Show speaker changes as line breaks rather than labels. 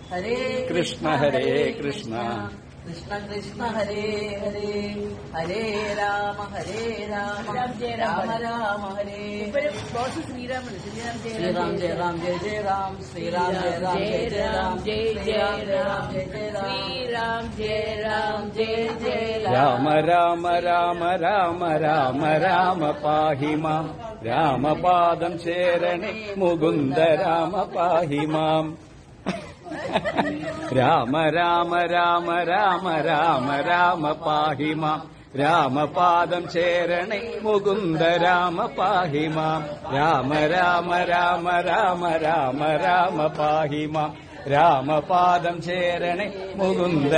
ഹരേ
കൃഷ്ണ ഹരേ കൃഷ്ണ
കൃഷ്ണ കൃഷ്ണ ഹരേ ഹരേ ഹരേ രാമ ഹരേ രാമ
രാം ജയ രാം.
രാമ രാമ ഹരേ
ഇപ്പോഴും ബോസ് ശ്രീരാമൻ ശ്രീരാം ജയ
ശ്രീറാം ജയ രാം ജയ ജയ രാം ശ്രീറാം ജയ രാം ജയ ജയ രാം
ജയ ജയ രാം
ജയ ജയ രാം
ശ്രീരാം ജയ രാം ജയ ജയ
രാമ രാമ രാമ രാമ രാമ രാമ പാഹി മാം രാമപാദം ചേരണേ മുകുന്ദ രാമ പാഹി മാം രാമ രാമ രാമ രാമ രാമ രാമ പാഹി മാം രാമപാദം ചേരണേ മുകുന്ദ രാമ പാഹി മാം രാമ രാമ രാമ രാമ രാമ രാമ പാഹി മാം രാമപാദം ചേരണേ മുകുന്ദ